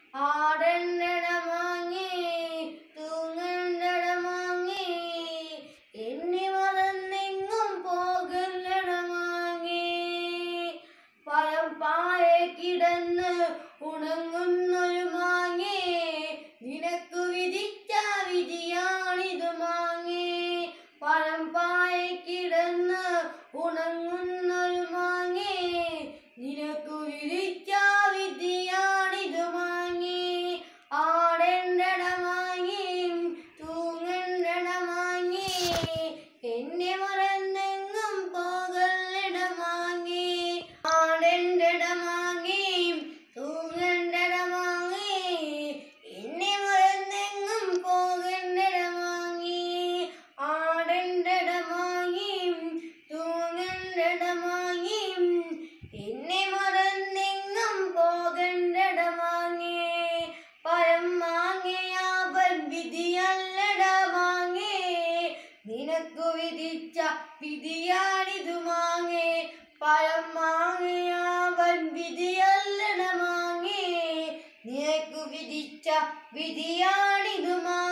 ആടണ്ടട മാങ്ങേ തൂങ്ങണ്ടട മാങ്ങേ എന്നെ മറന്നെങ്ങും പോകല്ലട മാങ്ങേ പഴം പായെ കിടന്ന് ഉണങ്ങുന്നൊരു മാങ്ങേ നിനക്കു വിധിച്ച വിധിയാണിതു മാങ്ങേ പഴം പായെ കിടന്ന് ഉണങ്ങുന്നൊരു മാങ്ങേ നിനക്കു വിധിച്ച വിധിയാണിതു മാങ്ങേ ആടണ്ടട മാങ്ങേ തൂങ്ങണ്ടട മാങ്ങേ എന്നെ മറന്നെങ്ങും പോകല്ലട മാങ്ങേ ആടണ്ടട മാങ്ങേ തൂങ്ങണ്ടട മാങ്ങേ എന്നെ മറന്നെങ്ങും പോകണ്ടട മാങ്ങേ ആടണ്ടട മാങ്ങേ തൂങ്ങണ്ടട മാങ്ങേ എന്നെ മറന്നെങ്ങും പോകണ്ടട മാങ്ങേ പഴം മാങ്ങയാവൻ വിധിയല്ലട മാങ്ങേ നിനക്കു വിധിച്ച വിധിയാണിതു മാങ്ങേ പഴം മാങ്ങയാവൻ വിധിയല്ലട മാങ്ങേ നിനക്കു വിധിച്ച വിധിയാണിതു മാങ്ങേ